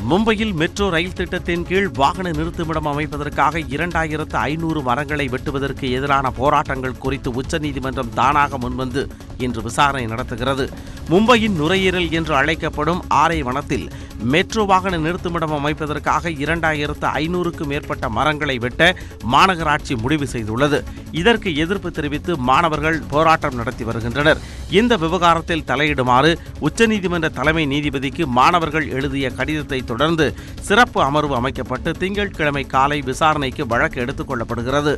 மும்பையில் metro rail திட்டத்தின் கீழ் வாகன நிறுத்துமிடம் அமைப்பதற்காக இரண்டாயிரத்து ஐநூறு மரங்களை வெட்டுவதற்கு எதிரான போராட்டங்கள் குறித்து உச்சநீதிமன்றம் தானாக முன்வந்து இன்று விசாரணை நடத்துகிறது மும்பையின் நுரையீரல் என்று அழைக்கப்படும் ஆரை வனத்தில் மெட்ரோ வாகன நிறுத்துமிடம் அமைப்பதற்காக இரண்டாயிரத்து ஐநூறுக்கும் மேற்பட்ட மரங்களை வெட்ட மாநகராட்சி முடிவு செய்துள்ளது இதற்கு எதிர்ப்பு தெரிவித்து மாணவர்கள் போராட்டம் நடத்தி வருகின்றனர் இந்த விவகாரத்தில் தலையிடுமாறு உச்சநீதிமன்ற தலைமை நீதிபதிக்கு மாணவர்கள் எழுதிய கடிதத்தை தொடர்ந்து சிறப்பு அமர்வு அமைக்கப்பட்டு திங்கட்கிழமை காலை விசாரணைக்கு வழக்கு எடுத்துக் கொள்ளப்படுகிறது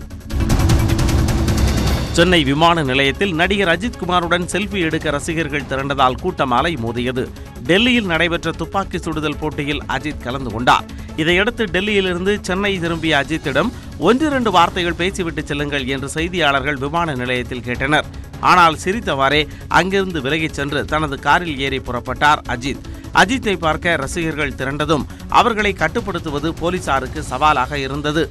சென்னை விமான நிலையத்தில் நடிகர் அஜித் குமாருடன் செல்ஃபி எடுக்க ரசிகர்கள் திரண்டதால் கூட்டம் அலை மோதியது டெல்லியில் நடைபெற்ற துப்பாக்கி சுடுதல் போட்டியில் அஜித் கலந்து கொண்டார் இதையடுத்து டெல்லியிலிருந்து சென்னை திரும்பிய அஜித்திடம் ஒன்றிரண்டு வார்த்தைகள் பேசிவிட்டு செல்லுங்கள் என்று செய்தியாளர்கள் விமான நிலையத்தில் கேட்டனர் ஆனால் சிரித்தவாறே அங்கிருந்து விலகிச் சென்று தனது காரில் ஏறி புறப்பட்டார் அஜித் அஜித்தை பார்க்க ரசிகர்கள் திரண்டதும் அவர்களை கட்டுப்படுத்துவது போலீசாருக்கு சவாலாக இருந்தது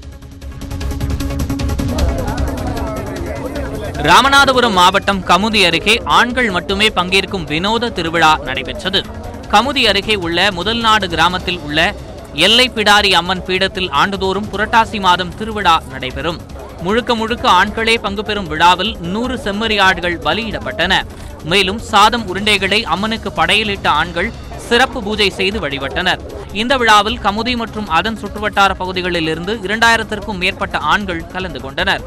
ராமநாதபுரம் மாவட்டம் கமுதி அருகே ஆண்கள் மட்டுமே பங்கேற்கும் வினோத திருவிழா நடைபெற்றது கமுதி அருகே உள்ள முதல் நாடு கிராமத்தில் உள்ள எல்லை பிடாரி அம்மன் பீடத்தில் ஆண்டுதோறும் புரட்டாசி மாதம் திருவிழா நடைபெறும் முழுக்க முழுக்க ஆண்களே பங்கு பெறும் விழாவில் நூறு செம்மறியாடுகள் பலியிடப்பட்டன மேலும் சாதம் உருண்டைகளை அம்மனுக்கு படையலிட்ட ஆண்கள் சிறப்பு பூஜை செய்து வழிபட்டனர் இந்த விழாவில் கமுதி மற்றும் அதன் சுற்றுவட்டார பகுதிகளில் இருந்து இரண்டாயிரத்திற்கும் மேற்பட்ட ஆண்கள் கலந்து கொண்டனர்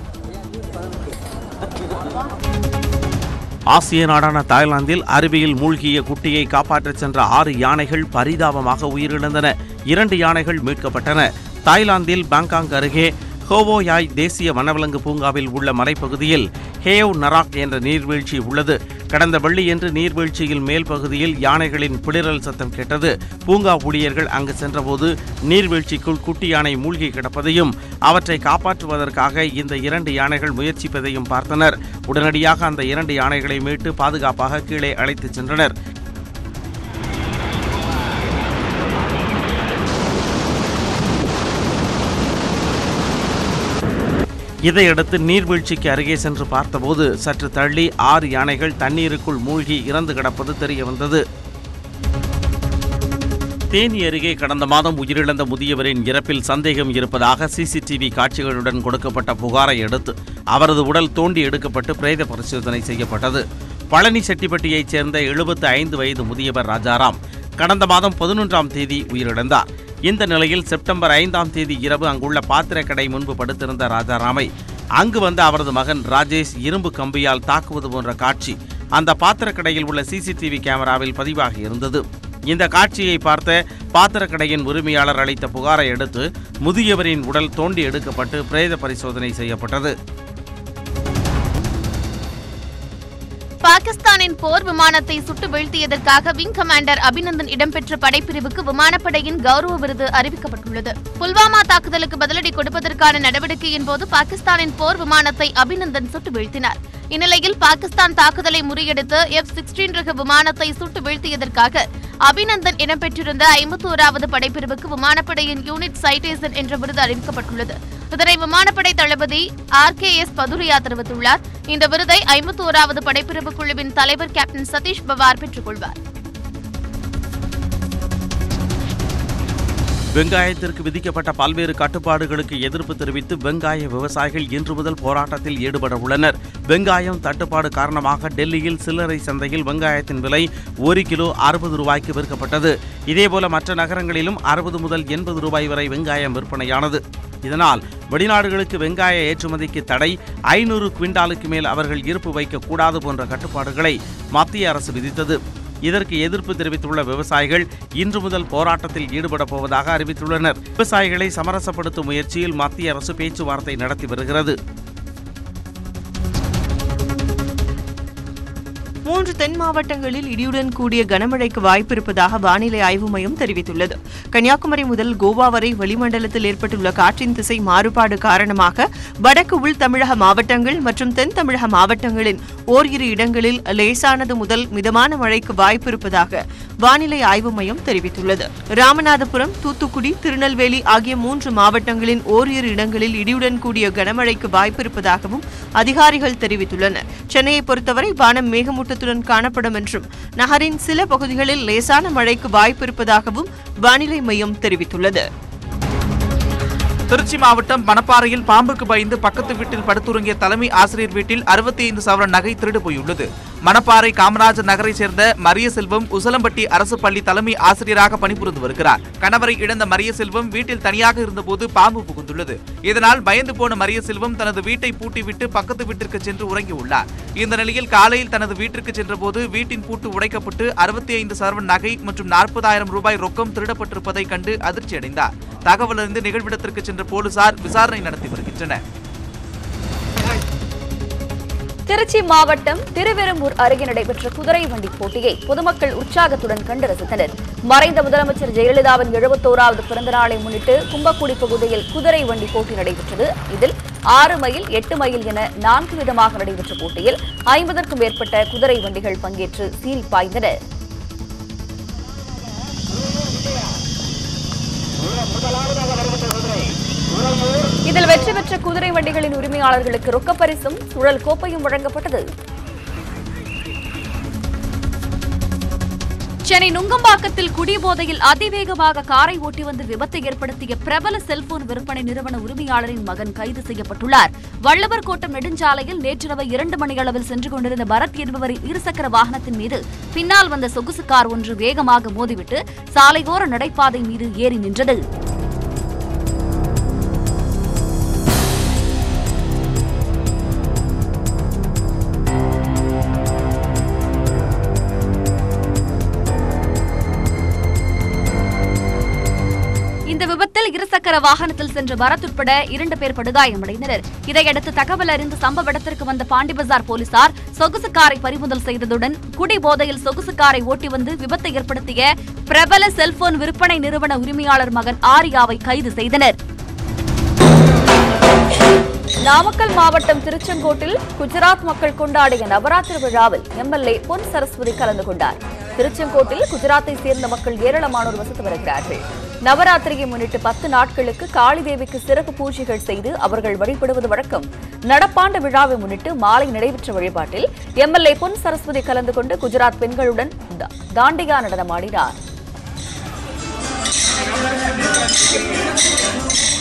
ஆசிய நாடான தாய்லாந்தில் அருவியில் மூழ்கிய குட்டியை காப்பாற்றச் சென்ற ஆறு யானைகள் பரிதாபமாக உயிரிழந்தன இரண்டு யானைகள் மீட்கப்பட்டன தாய்லாந்தில் பாங்காங் அருகே ஹோவோயாய் தேசிய வனவிலங்கு பூங்காவில் உள்ள மலைப்பகுதியில் ஹேவ் நராக் என்ற நீர்வீழ்ச்சி உள்ளது கடந்த வெள்ளியன்று நீர்வீழ்ச்சியில் மேல் பகுதியில் யானைகளின் பிளிரல் சத்தம் கேட்டது பூங்கா ஊழியர்கள் அங்கு சென்றபோது நீர்வீழ்ச்சிக்குள் குட்டி யானை மூழ்கி கிடப்பதையும் அவற்றை காப்பாற்றுவதற்காக இந்த இரண்டு யானைகள் முயற்சிப்பதையும் பார்த்தனர் உடனடியாக அந்த இரண்டு யானைகளை மீட்டு பாதுகாப்பாக கீழே அழைத்துச் சென்றனர் இதையடுத்து நீர்வீழ்ச்சிக்கு அருகே சென்று பார்த்தபோது சற்று தள்ளி ஆறு யானைகள் தண்ணீருக்குள் மூழ்கி இறந்து கிடப்பது தெரிய வந்தது தேனி அருகே கடந்த மாதம் உயிரிழந்த முதியவரின் இறப்பில் சந்தேகம் இருப்பதாக சிசிடிவி காட்சிகளுடன் கொடுக்கப்பட்ட புகாரை அடுத்து அவரது உடல் தோண்டி எடுக்கப்பட்டு பிரேத பரிசோதனை செய்யப்பட்டது பழனி செட்டிப்பட்டியைச் சேர்ந்த எழுபத்து ஐந்து வயது முதியவர் ராஜாராம் கடந்த மாதம் பதினொன்றாம் தேதி உயிரிழந்தார் இந்த நிலையில் செப்டம்பர் ஐந்தாம் தேதி இரவு அங்குள்ள பாத்திரக்கடை முன்பு படுத்திருந்த ராஜாராமை அங்கு வந்த அவரது மகன் ராஜேஷ் இரும்பு கம்பியால் தாக்குவது போன்ற காட்சி அந்த பாத்திரக்கடையில் உள்ள சிசிடிவி கேமராவில் பதிவாகி இருந்தது இந்த காட்சியை பார்த்த பாத்திரக்கடையின் உரிமையாளர் அளித்த புகாரை அடுத்து முதியவரின் உடல் தோண்டி எடுக்கப்பட்டு பிரேத பரிசோதனை செய்யப்பட்டது பாகிஸ்தானின் போர் விமானத்தை சுட்டு வீழ்த்தியதற்காக விங் கமாண்டர் அபிநந்தன் இடம்பெற்ற படைப்பிரிவுக்கு விமானப்படையின் கௌரவ விருது அறிவிக்கப்பட்டுள்ளது புல்வாமா தாக்குதலுக்கு பதிலடி கொடுப்பதற்கான நடவடிக்கையின் போது பாகிஸ்தானின் போர் விமானத்தை அபிநந்தன் சுட்டு வீழ்த்தினார் இந்நிலையில் பாகிஸ்தான் தாக்குதலை முறியடித்து எஃப் சிக்ஸ்டீன் ரக விமானத்தை சுட்டு வீழ்த்தியதற்காக அபிநந்தன் இடம்பெற்றிருந்த ஐம்பத்தோராவது படைப்பிரிவுக்கு விமானப்படையின் யூனிட் சைட்டேசன் என்ற விருது அறிவிக்கப்பட்டுள்ளது இதனை விமானப்படை தளபதி ஆர் கே எஸ் பதுரியா தெரிவித்துள்ளார் இந்த விருதை ஐம்பத்தோராவது படைப்பிரிவு குழுவின் தலைவர் கேப்டன் சதீஷ் பவார் பெற்றுக் கொள்வார் வெங்காயத்திற்கு விதிக்கப்பட்ட பல்வேறு கட்டுப்பாடுகளுக்கு எதிர்ப்பு தெரிவித்து வெங்காய விவசாயிகள் இன்று முதல் போராட்டத்தில் ஈடுபட உள்ளனர் வெங்காயம் தட்டுப்பாடு காரணமாக டெல்லியில் சில்லறை சந்தையில் வெங்காயத்தின் விலை ஒரு கிலோ அறுபது ரூபாய்க்கு விற்கப்பட்டது இதேபோல மற்ற நகரங்களிலும் அறுபது முதல் எண்பது ரூபாய் வரை வெங்காயம் விற்பனையானது இதனால் வெளிநாடுகளுக்கு வெங்காய ஏற்றுமதிக்கு தடை ஐநூறு குவிண்டாலுக்கு மேல் அவர்கள் இருப்பு வைக்கக்கூடாது போன்ற கட்டுப்பாடுகளை மத்திய அரசு விதித்தது இதற்கு எதிர்ப்பு தெரிவித்துள்ள விவசாயிகள் இன்று முதல் போராட்டத்தில் ஈடுபடப் போவதாக அறிவித்துள்ளனர் விவசாயிகளை சமரசப்படுத்தும் முயற்சியில் மத்திய அரசு பேச்சுவார்த்தை நடத்தி வருகிறது மூன்று தென் மாவட்டங்களில் இடியுடன் கூடிய கனமழைக்கு வாய்ப்பு இருப்பதாக வானிலை ஆய்வு மையம் தெரிவித்துள்ளது கன்னியாகுமரி முதல் கோவா வரை வளிமண்டலத்தில் ஏற்பட்டுள்ள காற்றின் திசை மாறுபாடு காரணமாக வடக்கு உள் தமிழக மாவட்டங்கள் மற்றும் தென் தமிழக மாவட்டங்களின் ஓரிரு இடங்களில் லேசானது முதல் மிதமான மழைக்கு வாய்ப்பு இருப்பதாக வானிலை ஆய்வு மையம் தெரிவித்துள்ளது ராமநாதபுரம் தூத்துக்குடி திருநெல்வேலி ஆகிய மூன்று மாவட்டங்களின் ஓரிரு இடங்களில் இடியுடன் கூடிய கனமழைக்கு வாய்ப்பு இருப்பதாகவும் அதிகாரிகள் தெரிவித்துள்ளனர் சென்னையை பொறுத்தவரை வானம் மேகமூட்டத்துடன் மேகமூட்டத்துடன் காணப்படும் என்றும் நகரின் சில பகுதிகளில் லேசான மழைக்கு வாய்ப்பு இருப்பதாகவும் வானிலை மையம் தெரிவித்துள்ளது திருச்சி மாவட்டம் மணப்பாறையில் பாம்புக்கு பயந்து பக்கத்து வீட்டில் படுத்துறங்கிய தலைமை ஆசிரியர் வீட்டில் அறுபத்தி ஐந்து சவரன் நகை திருடு போயுள்ளது மணப்பாறை காமராஜர் நகரைச் சேர்ந்த மரிய செல்வம் உசலம்பட்டி அரசு பள்ளி தலைமை ஆசிரியராக பணிபுரிந்து வருகிறார் கணவரை இழந்த மரிய செல்வம் வீட்டில் தனியாக இருந்தபோது பாம்பு புகுந்துள்ளது இதனால் பயந்து போன மரிய செல்வம் தனது வீட்டை பூட்டிவிட்டு பக்கத்து வீட்டிற்கு சென்று உறங்கியுள்ளார் இந்த நிலையில் காலையில் தனது வீட்டிற்கு சென்றபோது வீட்டின் பூட்டு உடைக்கப்பட்டு அறுபத்தி ஐந்து சவரன் நகை மற்றும் நாற்பதாயிரம் ரூபாய் ரொக்கம் திருடப்பட்டிருப்பதை கண்டு அதிர்ச்சியடைந்தார் தகவல் அறிந்து நிகழ்விடத்திற்கு சென்ற போலீசார் விசாரணை நடத்தி வருகின்றனர் திருச்சி மாவட்டம் திருவெரும்பூர் அருகே நடைபெற்ற குதிரை வண்டி போட்டியை பொதுமக்கள் உற்சாகத்துடன் கண்டு ரசித்தனர் மறைந்த முதலமைச்சர் ஜெயலலிதாவின் எழுபத்தோராவது பிறந்த நாளை முன்னிட்டு கும்பக்குடி பகுதியில் குதிரை வண்டி போட்டி நடைபெற்றது இதில் ஆறு மைல் எட்டு மைல் என நான்கு விதமாக நடைபெற்ற போட்டியில் ஐம்பதற்கும் மேற்பட்ட குதிரை வண்டிகள் பங்கேற்று சீறி பாய்ந்தன இதில் வெற்றி பெற்ற குதிரை வண்டிகளின் உரிமையாளர்களுக்கு ரொக்கப்பரிசும் சுழல் கோப்பையும் வழங்கப்பட்டது சென்னை நுங்கம்பாக்கத்தில் குடிபோதையில் அதிவேகமாக காரை ஓட்டி வந்து விபத்தை ஏற்படுத்திய பிரபல செல்போன் விற்பனை நிறுவன உரிமையாளரின் மகன் கைது செய்யப்பட்டுள்ளார் வள்ளுவர் கோட்டம் நெடுஞ்சாலையில் நேற்றிரவு இரண்டு மணியளவில் சென்று கொண்டிருந்த பரத் என்பவரின் இருசக்கர வாகனத்தின் மீது பின்னால் வந்த சொகுசு கார் ஒன்று வேகமாக மோதிவிட்டு சாலையோர நடைபாதை மீது ஏறி நின்றது இந்த விபத்தில் இருசக்கர வாகனத்தில் சென்ற பரத் உட்பட இரண்டு பேர் படுகாயமடைந்தனர் இதையடுத்து தகவல் அறிந்து சம்பவ இடத்திற்கு வந்த பாண்டி பஜார் போலீசார் சொகுசு காரை பறிமுதல் செய்ததுடன் குடி போதையில் சொகுசு காரை ஓட்டி வந்து விபத்தை ஏற்படுத்திய பிரபல செல்போன் விற்பனை நிறுவன உரிமையாளர் மகன் ஆரியாவை கைது செய்தனர் நாமக்கல் மாவட்டம் திருச்செங்கோட்டில் குஜராத் மக்கள் கொண்டாடிய நவராத்திரி விழாவில் எம்எல்ஏ பொன் சரஸ்வதி கலந்து கொண்டார் திருச்செங்கோட்டில் குஜராத்தை சேர்ந்த மக்கள் ஏராளமானோர் வசித்து வருகிறார்கள் நவராத்திரியை முன்னிட்டு பத்து நாட்களுக்கு காளி தேவிக்கு சிறப்பு பூஜைகள் செய்து அவர்கள் வழிபடுவது வழக்கம் நடப்பாண்டு விழாவை முன்னிட்டு மாலை நடைபெற்ற வழிபாட்டில் எம்எல்ஏ பொன் சரஸ்வதி கலந்து கொண்டு குஜராத் பெண்களுடன் தா- தாண்டியா நடனமாடினார்